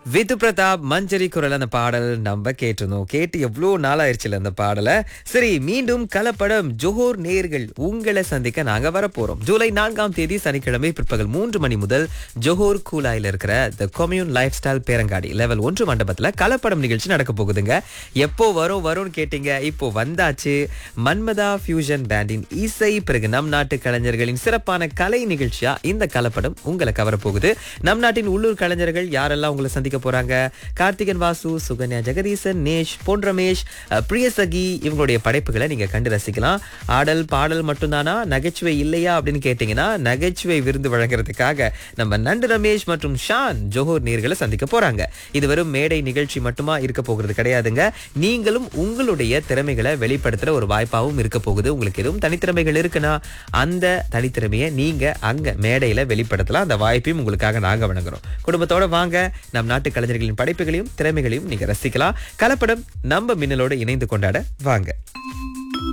விது பிரதாப் மஞ்சரி குரல் அந்த பாடல் நம்ம கேட்டிருந்தோம் கேட்டு எவ்வளோ நாளாயிருச்சுல அந்த பாடலை சரி மீண்டும் கலப்படம் ஜோஹர் நேர்கள் உங்களை சந்திக்க நாங்க வரப்போறோம் ஜூலை நான்காம் தேதி சனிக்கிழமை பிற்பகல் மூன்று மணி முதல் ஜோஹர் கூலாயில் இருக்கிற த கொம்யூன் லைஃப் ஸ்டைல் பேரங்காடி லெவல் ஒன்று மண்டபத்துல கலப்படம் நிகழ்ச்சி நடக்க போகுதுங்க எப்போ வரும் வரும்னு கேட்டீங்க இப்போ வந்தாச்சு மன்மதா ஃபியூஷன் பேண்டின் இசை பிறகு நம் நாட்டு கலைஞர்களின் சிறப்பான கலை நிகழ்ச்சியா இந்த கலப்படம் உங்களை கவர போகுது நம் நாட்டின் உள்ளூர் கலைஞர்கள் யாரெல்லாம் உங்களை சந்திக்க போறாங்க கார்த்திகன் வாசு சுகன்யா ஜெகதீசன் நேஷ் பொன் ரமேஷ் அஹ், பிரியசகி இவங்களுடைய படைப்புகளை நீங்க கண்டு ரசிக்கலாம் ஆடல் பாடல் மட்டும்தானா நகைச்சுவை இல்லையா அப்படின்னு கேட்டீங்கன்னா நகைச்சுவை விருந்து வழங்குறதுக்காக நம்ம நண்டு ரமேஷ் மற்றும் ஷான் ஜோஹர் நீர்களை சந்திக்க போறாங்க இது வெறும் மேடை நிகழ்ச்சி மட்டுமா இருக்க போகிறது கிடையாதுங்க நீங்களும் உங்களுடைய திறமைகளை வெளிப்படுத்துற ஒரு வாய்ப்பாகவும் இருக்க போகுது உங்களுக்கு எதுவும் தனித்திறமைகள் இருக்குன்னா அந்த தனித்திறமையை நீங்க அங்க மேடையில வெளிப்படுத்தலாம் அந்த வாய்ப்பையும் உங்களுக்காக நாங்க வழங்குறோம் குடும்பத்தோட வாங்க நம் நாட்டு கலைஞர்களின் படைப்புகளையும் திறமைகளையும் நீங்க ரசிக்கலாம் கலப்படம் நம்ம மின்னலோடு இணைந்து கொண்டாட வாங்க